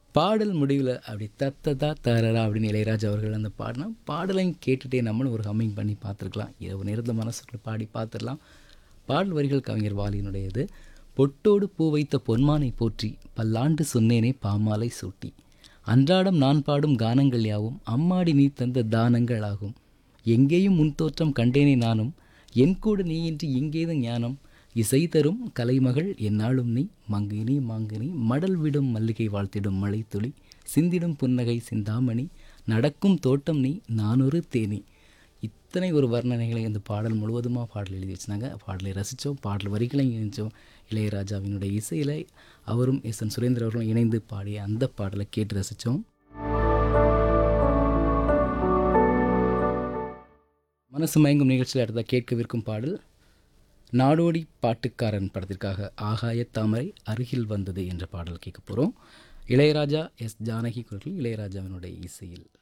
பாடல் முடிவில் அப்படி தத்ததா தரரா அப்படின்னு இளையராஜா அவர்கள் அந்த பாடினா பாடலையும் கேட்டுகிட்டே நம்மளும் ஒரு ஹம்மிங் பண்ணி பார்த்துருக்கலாம் இரவு நேரத்தில் மனசுக்குள்ள பாடி பார்த்துடலாம் பாடல் வரிகள் கவிஞர் வாலியினுடையது பொட்டோடு பூ வைத்த பொன்மானை போற்றி பல்லாண்டு சொன்னேனே பாமாலை சூட்டி அன்றாடம் நான் பாடும் கானங்கள் யாவும் அம்மாடி நீ தந்த தானங்கள் ஆகும் எங்கேயும் முன்தோற்றம் கண்டேனே நானும் என் கூட நீயின்றி எங்கேதும் ஞானம் இசை தரும் கலைமகள் என்னாலும் நீ மங்கினி மாங்கினி மடல் விடும் மல்லிகை வாழ்த்திடும் மழைத்துளி சிந்திடும் புன்னகை சிந்தாமணி நடக்கும் தோட்டம் நீ நானொரு தேனி இத்தனை ஒரு வர்ணனைகளை இந்த பாடல் முழுவதுமாக பாடல் எழுதி வச்சுனாங்க பாடலை ரசித்தோம் பாடல் வரிகளையும் இணைச்சோம் இளையராஜாவினுடைய இசையில் அவரும் எஸ் என் சுரேந்தர் அவர்களும் இணைந்து பாடிய அந்த பாடலை கேட்டு ரசித்தோம் மனசு மயங்கும் நிகழ்ச்சியில் அடுத்த கேட்கவிருக்கும் பாடல் நாடோடி பாட்டுக்காரன் படத்திற்காக ஆகாய தாமரை அருகில் வந்தது என்ற பாடல் கேட்க போகிறோம் இளையராஜா எஸ் ஜானகி குரலில் இளையராஜாவினுடைய இசையில்